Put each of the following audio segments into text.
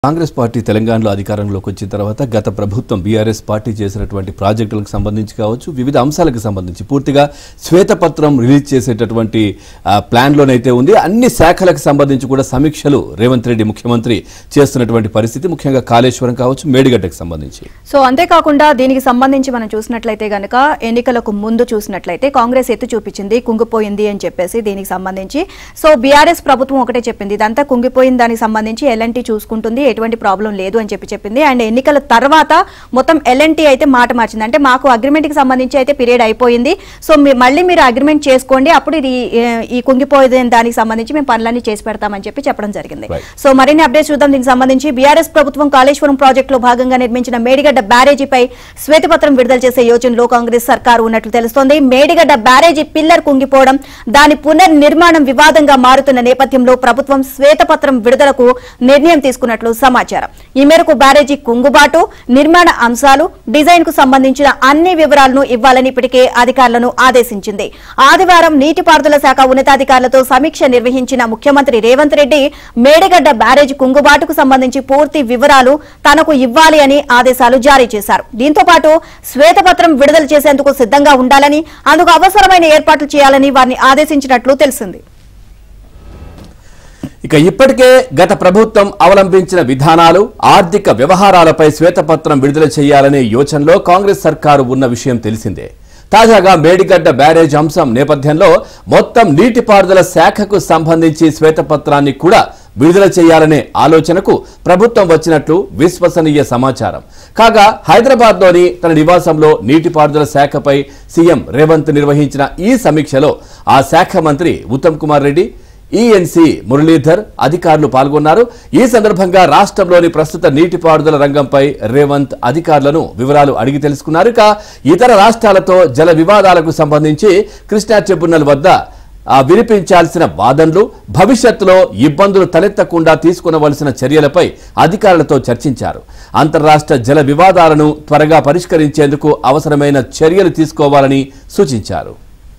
Congress party తెలంగాణలో అధికారంలోకి వచ్చిన తర్వాత గత ప్రభుత్వం బీఆర్ఎస్ పార్టీ చేసినటువంటి ప్రాజెక్టులకు సంబంధించి కావచ్చు వివిధ అంశాలకు సంబంధించి పూర్తిగా శ్వేతపత్రం రిలీజ్ చేసేటటువంటి ఆ, ప్లాన్లోనైతే ఉంది అన్ని శాఖలకు సంబంధించి కూడా సమీక్షలు రేవంత్ రెడ్డి ముఖ్యమంత్రి చేస్తున్నటువంటి పరిస్థితి ముఖ్యంగా కాళేశ్వరం కావచ్చు మేడిగడ్డకు సంబంధించి సో అంతేకాకుండా దీనికి సంబంధించి మనం చూసినట్లయితే గనక ఎన్నికలకు ముందు చూసినట్లయితే కాంగ్రెస్ ఎత్తు చూపించింది కుంగిపోయింది అని చెప్పేసి దీనికి సంబంధించి సో బీఆర్ఎస్ ప్రభుత్వం ఒకటే చెప్పింది ఇదంతా కుంగిపోయిన దానికి సంబంధించి ఎల్ఎన్టీ చూసుకుంటుంది ఎటువంటి ప్రాబ్లం లేదు అని చెప్పి చెప్పింది అండ్ ఎన్నికల తర్వాత మొత్తం ఎల్ఎన్టీ అయితే మాట మార్చింది అంటే మాకు అగ్రిమెంట్ కి సంబంధించి అయితే పీరియడ్ అయిపోయింది సో మీ- మళ్ళీ మీరు అగ్రిమెంట్ చేసుకోండి అప్పుడు ఇది ఏ- ఈ కుంగిపోయిన దానికి సంబంధించి మేము పనులన్నీ చేసి పెడతామని చెప్పి చెప్పడం జరిగింది Right. సో మరిన్ని అప్డేట్స్ చూద్దాం దీనికి సంబంధించి బీఆర్ఎస్ ప్రభుత్వం కాళేశ్వరం ప్రాజెక్టులో భాగంగా నిర్మించిన మేడిగడ్డ బ్యారేజీపై శ్వేతపత్రం విడుదల చేసే యోచనలో కాంగ్రెస్ సర్కారు ఉన్నట్లు తెలుస్తోంది మేడిగడ్డ బ్యారేజీ పిల్లర్ కుంగిపోవడం దాని పునర్నిర్మాణం వివాదంగా మారుతున్న నేపథ్యంలో ప్రభుత్వం శ్వేతపత్రం విడుదలకు నిర్ణయం తీసుకున్నట్లు సమాచారం ఈ మేరకు బ్యారేజీ కుంగుబాటు నిర్మాణ అంశాలు డిజైన్ కు సంబంధించిన అన్ని వివరాలను ఇవ్వాలని ఇప్పటికే అధికారులను ఆదేశించింది ఆదివారం నీటిపారుదల శాఖ ఉన్నతాధికారులతో సమీక్ష నిర్వహించిన ముఖ్యమంత్రి రేవంత్ రెడ్డి మేడిగడ్డ బ్యారేజ్ కుంగుబాటుకు సంబంధించి పూర్తి వివరాలు తనకు ఇవ్వాలి అని ఆదేశాలు జారీ చేశారు దీంతో పాటు శ్వేతపత్రం విడుదల చేసేందుకు సిద్ధంగా ఉండాలని అందుకు అవసరమైన ఏర్పాట్లు చేయాలని వారిని ఆదేశించినట్లు తెలిసింది ఇక ఇప్పటికే గత ప్రభుత్వం అవలంబించిన విధానాలు ఆర్థిక వ్యవహారాలపై శ్వేతపత్రం విడుదల చేయాలనే యోచనలో కాంగ్రెస్ సర్కారు ఉన్న విషయం తెలిసిందే తాజాగా మేడిగడ్డ బ్యారేజ్ అంశం నేపథ్యంలో మొత్తం నీటిపారుదల శాఖకు సంబంధించి శ్వేతపత్రాన్ని కూడా విడుదల చేయాలనే ఆలోచనకు ప్రభుత్వం వచ్చినట్లు విశ్వసనీయ సమాచారం కాగా హైదరాబాద్లోని తన నివాసంలో నీటిపారుదల శాఖపై సీఎం రేవంత్ నిర్వహించిన ఈ సమీక్షలో ఆ శాఖ మంత్రి ఉత్తమ్ కుమార్ రెడ్డి ఈఎన్సీ మురళీధర్ అధికారులు పాల్గొన్నారు ఈ సందర్భంగా రాష్ట్రంలోని ప్రస్తుత నీటిపారుదల రంగంపై రేవంత్ అధికారులను వివరాలు అడిగి తెలుసుకున్నారు ఇక ఇతర రాష్ట్రాలతో జల వివాదాలకు సంబంధించి కృష్ణా ట్రిబ్యునల్ వద్ద ఆ, వినిపించాల్సిన వాదనలు భవిష్యత్తులో ఇబ్బందులు తలెత్తకుండా తీసుకునవలసిన చర్యలపై అధికారులతో చర్చించారు అంతర్రాష్ట్ర జల వివాదాలను త్వరగా పరిష్కరించేందుకు అవసరమైన చర్యలు తీసుకోవాలని సూచించారు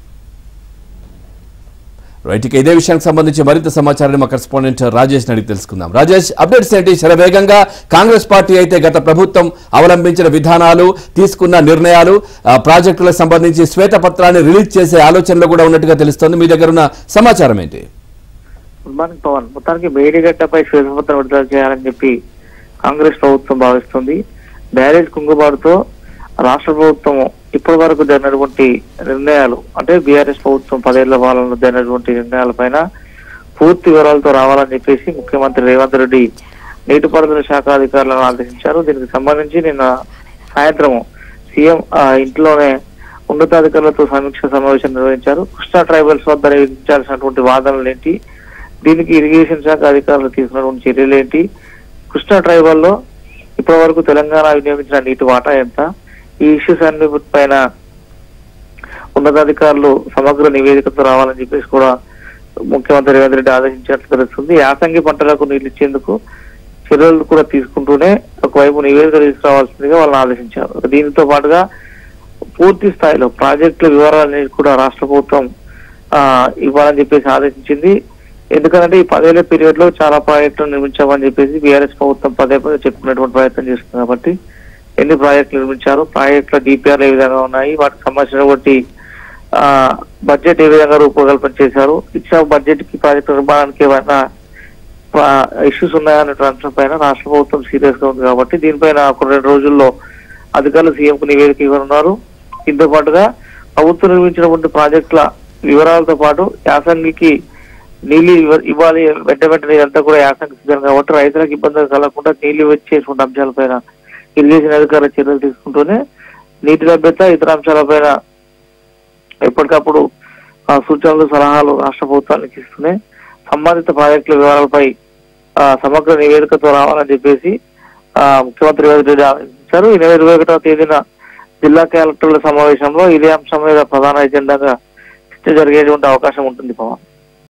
రైట్ ఇక ఇదే విషయానికి సంబంధించి మరింత సమాచారాన్ని మా కరెస్పాండెంట్ రాజేష్ అడిగి తెలుసుకుందాం రాజేష్ అప్డేట్స్ ఏంటి శరవేగంగా కాంగ్రెస్ పార్టీ అయితే గత ప్రభుత్వం అవలంబించిన విధానాలు తీసుకున్న నిర్ణయాలు ఆ, ప్రాజెక్టులకు సంబంధించి శ్వేతపత్రాన్ని రిలీజ్ చేసే ఆలోచనలో కూడా ఉన్నట్టుగా తెలుస్తోంది మీ దగ్గర ఉన్న సమాచారం ఏంటి గుడ్ మార్నింగ్ పవన్ మొత్తానికి మేడిగడ్డపై శ్వేతపత్రం విడుదల చేయాలని చెప్పి కాంగ్రెస్ ప్రభుత్వం భావిస్తుంది బ్యారేజ్ కుంగుబాటుతో రాష్ట్ర ప్రభుత్వం ఇప్పటి వరకు జరిగినటువంటి నిర్ణయాలు అంటే బీఆర్ఎస్ ప్రభుత్వం పదేళ్ల పాలనలో జరిగినటువంటి నిర్ణయాలపైన పూర్తి వివరాలతో రావాలని చెప్పేసి ముఖ్యమంత్రి రేవంత్ రెడ్డి నీటిపారుదల శాఖ అధికారులను ఆదేశించారు దీనికి సంబంధించి నిన్న సాయంత్రం సీఎం ఆ, ఇంట్లోనే ఉన్నతాధికారులతో సమీక్ష సమావేశం నిర్వహించారు కృష్ణా ట్రైబల్స్ వద్ద నిర్వహించాల్సినటువంటి వాదనలు ఏంటి దీనికి ఇరిగేషన్ శాఖ అధికారులు తీసుకున్నటువంటి చర్యలు ఏంటి కృష్ణా ట్రైబల్లో ఇప్పటి వరకు తెలంగాణ వినియోగించిన నీటి వాటా ఎంత ఈ ఇష్యూస్ అన్ని పైన ఉన్నతాధికారులు సమగ్ర నివేదికతో రావాలని చెప్పేసి కూడా ముఖ్యమంత్రి రేవంత్ రెడ్డి ఆదేశించినట్లు తెలుస్తుంది యాసంగి పంటలకు నీళ్లు ఇచ్చేందుకు చర్యలు కూడా తీసుకుంటూనే ఒకవైపు నివేదిక తీసుకురావాల్సిందిగా వాళ్ళని ఆదేశించారు దీనితో పాటుగా పూర్తి స్థాయిలో ప్రాజెక్టుల వివరాలన్నీ కూడా రాష్ట్ర ప్రభుత్వం ఆ, ఇవ్వాలని చెప్పేసి ఆదేశించింది ఎందుకంటే ఈ పదేళ్ల పీరియడ్ లో చాలా ప్రాజెక్టులు నిర్మించామని చెప్పేసి బీఆర్ఎస్ ప్రభుత్వం పదే పదే చెప్పుకునేటువంటి ప్రయత్నం చేస్తుంది కాబట్టి ఎన్ని ప్రాజెక్టులు నిర్మించారు ప్రాజెక్టుల డిపిఆర్ ఏ విధంగా ఉన్నాయి వాటికి సంబంధించినటువంటి ఆ, బడ్జెట్ ఏ విధంగా రూపకల్పన చేశారు ఇచ్చిన బడ్జెట్ కి ప్రాజెక్టు నిర్మాణానికి ఏమైనా ఇష్యూస్ ఉన్నాయనే అంశం పైన రాష్ట్ర ప్రభుత్వం సీరియస్ గా ఉంది కాబట్టి దీనిపైన ఒక రెండు రోజుల్లో అధికారులు సీఎం కు నివేదిక ఇవ్వనున్నారు దీంతో పాటుగా ప్రభుత్వం నిర్మించినటువంటి ప్రాజెక్టుల వివరాలతో పాటు యాసంగికి నీళ్లు ఇవ్వ- ఇవ్వాలి వెంట వెంటనే ఇదంతా కూడా యాసంగి సిద్ధం కాబట్టి రైతులకు ఇబ్బందులు కలగకుండా నీళ్లు వచ్చేటువంటి అంశాలపైన ఇరిగేషన్ అధికారుల చర్యలు తీసుకుంటూనే నీటి లభ్యత ఇతర అంశాలపైన ఎప్పటికప్పుడు ఆ, సూచనలు సలహాలు రాష్ట్ర ప్రభుత్వానికి ఇస్తూనే సంబంధిత ప్రాజెక్టుల వివరాలపై ఆ, సమగ్ర నివేదికతో రావాలని చెప్పేసి ఆ, ముఖ్యమంత్రి రేవంత్ రెడ్డి ఆదేశించారు ఈ నెల ఇరవై ఒకటవ తేదీన జిల్లా కలెక్టర్ల సమావేశంలో ఇదే అంశం మీద ప్రధాన ఎజెండాగా చర్చ జరిగేటువంటి అవకాశం ఉంటుంది పవన్